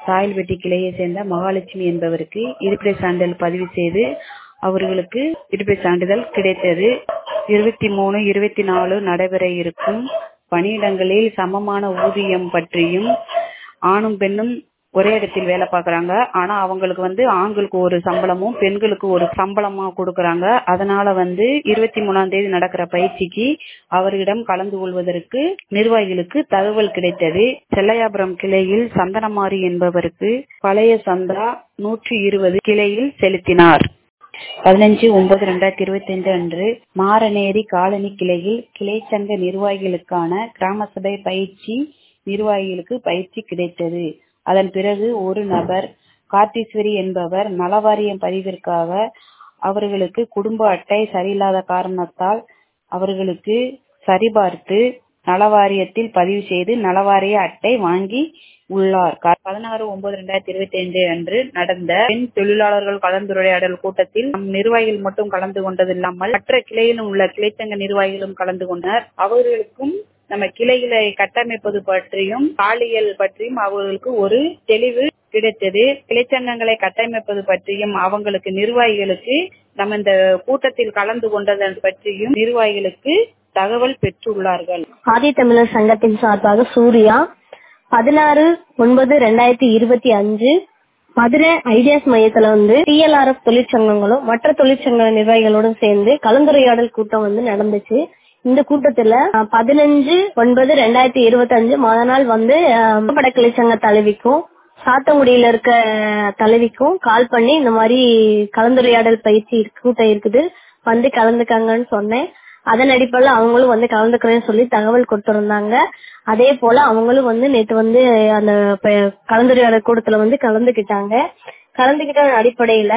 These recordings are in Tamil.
சாயல்பட்டி கிளையை சேர்ந்த மகாலட்சுமி என்பவருக்கு இருப்பிட சான்றிதழ் பதிவு செய்து அவர்களுக்கு இருப்பிட சான்றிதழ் கிடைத்தது இருபத்தி மூணு இருபத்தி நாலு நடைபெற இருக்கும் பணியிடங்களில் சமமான ஊதியம் பற்றியும் ஆணும் பெண்ணும் ஒரே இடத்தில் வேலை பார்க்கறாங்க ஆனா அவங்களுக்கு வந்து ஆண்களுக்கு ஒரு சம்பளமும் பெண்களுக்கு ஒரு சம்பளமா கொடுக்கறாங்க அதனால வந்து இருபத்தி மூணாம் தேதி நடக்கிற பயிற்சிக்கு அவர்களிடம் கலந்து கொள்வதற்கு நிர்வாகிகளுக்கு தகவல் கிடைத்தது செல்லையாபுரம் கிளையில் சந்தனமாரி என்பவருக்கு பழைய சந்தா நூற்றி இருபது கிளையில் செலுத்தினார் பதினஞ்சு ஒன்பது ரெண்டாயிரத்தி இருபத்தி ஐந்து அன்று மாரநேரி காலனி கிளையில் கிளை சங்க நிர்வாகிகளுக்கான கிராம சபை பயிற்சி நிர்வாகிகளுக்கு பயிற்சி கிடைத்தது அதன் பிறகு ஒரு நபர் கார்த்தீஸ்வரி என்பவர் நலவாரியம் பதிவிற்காக அவர்களுக்கு குடும்ப அட்டை சரியில்லாத காரணத்தால் அவர்களுக்கு சரிபார்த்து நலவாரியத்தில் பதிவு செய்து நலவாரிய அட்டை வாங்கி உள்ளார் பதினாறு ஒன்பது ரெண்டாயிரத்தி இருபத்தி ஐந்து அன்று நடந்த பெண் தொழிலாளர்கள் கலந்துரையாடல் கூட்டத்தில் நம் நிர்வாகிகள் மட்டும் கலந்து கொண்டது இல்லாமல் மற்ற கிளையிலும் உள்ள கிளைச்சங்க நிர்வாகிகளும் கலந்து கொண்டனர் அவர்களுக்கும் நம்ம கிளைகளை கட்டமைப்பது பற்றியும் பாலியல் பற்றியும் அவர்களுக்கு ஒரு தெளிவு கிடைத்தது கிளைச்சங்கங்களை கட்டமைப்பது பற்றியும் அவங்களுக்கு நிர்வாகிகளுக்கு நம்ம இந்த கூட்டத்தில் கலந்து கொண்டதன் பற்றியும் நிர்வாகிகளுக்கு தகவல் பெற்றுள்ளார்கள் ஆதித்தமிழர் சங்கத்தின் சார்பாக சூர்யா பதினாறு ஒன்பது ரெண்டாயிரத்தி இருபத்தி அஞ்சு மதுரை ஐடியாஸ் மையத்துல வந்து டிஎல்ஆர்எஃப் தொழிற்சங்கங்களும் மற்ற தொழிற்சங்க நிர்வாகிகளோடும் சேர்ந்து கலந்துரையாடல் கூட்டம் வந்து நடந்துச்சு இந்த கூட்டத்துல பதினஞ்சு ஒன்பது ரெண்டாயிரத்தி இருபத்தி அஞ்சு மொத நாள் வந்து படக்கிளை சங்க தலைவிக்கும் சாத்தங்குடியில இருக்க தலைவிக்கும் கால் பண்ணி இந்த மாதிரி கலந்துரையாடல் பயிற்சி கூட்டம் இருக்குது வந்து கலந்துக்காங்கன்னு சொன்னேன் அதன் அடிப்படையில் அவங்களும் வந்து கலந்துக்கிறேன்னு சொல்லி தகவல் கொடுத்திருந்தாங்க அதே போல அவங்களும் வந்து நேற்று வந்து அந்த கலந்துரையாடல் கூட்டத்துல வந்து கலந்துக்கிட்டாங்க கலந்துக்கிட்ட அடிப்படையில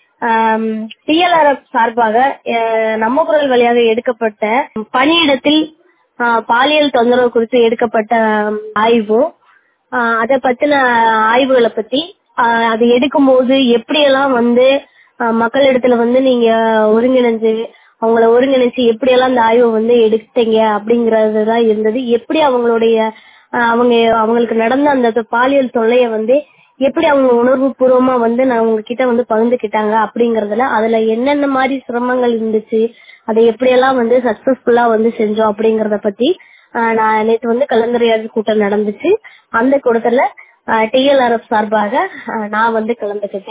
டிஎல்ஆர்எஃப் சார்பாக நம்ம குரல் வழியாக எடுக்கப்பட்ட பணியிடத்தில் பாலியல் தொந்தரவு குறித்து எடுக்கப்பட்ட ஆய்வும் அதை பத்தின ஆய்வுகளை பத்தி அது எடுக்கும் போது எப்படியெல்லாம் வந்து மக்களிடத்துல வந்து நீங்க ஒருங்கிணைஞ்சு அவங்கள ஒருங்கிணைச்சு எப்படியெல்லாம் அந்த ஆய்வை வந்து எடுத்தீங்க அப்படிங்கறது தான் இருந்தது எப்படி அவங்களுடைய அவங்க அவங்களுக்கு நடந்த அந்த பாலியல் தொல்லைய வந்து எப்படி அவங்க உணர்வு பூர்வமா வந்து நான் உங்ககிட்ட வந்து பகிர்ந்துக்கிட்டாங்க அப்படிங்கறதுல அதுல என்னென்ன மாதிரி சிரமங்கள் இருந்துச்சு அதை எப்படியெல்லாம் வந்து சக்சஸ்ஃபுல்லா வந்து செஞ்சோம் அப்படிங்கறத பத்தி நான் நேற்று வந்து கலந்துரையாடல் கூட்டம் நடந்துச்சு அந்த கூட்டத்துல டிஎல்ஆர்எஃப் சார்பாக நான் வந்து கலந்துக்கிட்டேன்